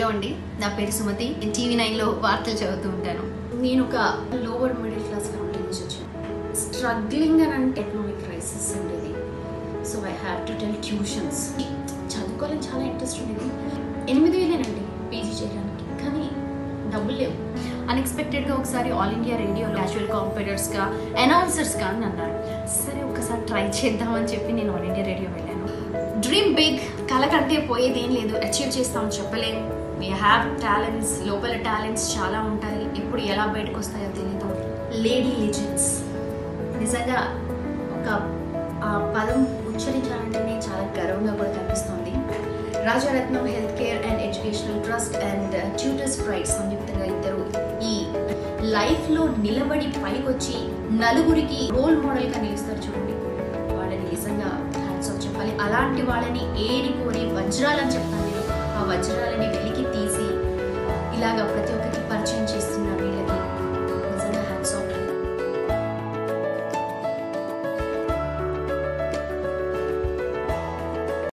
అండి నా పేరు సుమతి నేను టీవీ నైన్లో వార్తలు చదువుతూ ఉంటాను నేను ఒక లోవర్ మిడిల్ క్లాస్ ఫ్యామిలీ నుంచి వచ్చాను స్ట్రగ్లింగ్ అని అంటే ఎకనామిక్ క్రైసిస్ ఉండేది so I have to tell tuitions చదువుకోవాలని చాలా ఇంట్రెస్ట్ ఉండేది ఎనిమిది వేలేనండి పీజీ చేయడానికి కానీ డబ్బులు లేవు అన్ఎక్స్పెక్టెడ్గా ఒకసారి ఆల్ ఇండియా రేడియో క్యాజువల్ కాంపిటర్స్గా అనౌన్సర్స్గా అని అన్నారు సరే ఒకసారి ట్రై చేద్దామని చెప్పి నేను ఆల్ ఇండియా రేడియో వెళ్ళాను డ్రీమ్ బిగ్ కళ కంటే పోయేది ఏం లేదు అచీవ్ చేస్తామని చెప్పలేం వీ హ్యావ్ టాలెంట్స్ లోపల టాలెంట్స్ చాలా ఉంటాయి ఎప్పుడు ఎలా బయటకు వస్తాయో తెలీదు లేడీ లెజెండ్స్ నిజంగా ఒక ఆ పదం ఉచ్చరించాలంటేనే చాలా గర్వంగా కూడా కనిపిస్తుంది Rajaratnam health care and educational trust and tutors prize సంయుక్తంగా ఇద్దరు ఈ లైఫ్లో నిలబడి పైకొచ్చి నలుగురికి రోల్ మోడల్గా నిలుస్తారు చూడండి వాళ్ళని నిజంగా హ్యాండ్స్ ఆఫ్ చెప్పాలి అలాంటి వాళ్ళని ఏరి కోరి వజ్రాలని చెప్తాను నేను ఆ వజ్రాలని వెలికి తీసి ఇలాగ ప్రతి ఒక్కరికి పరిచయం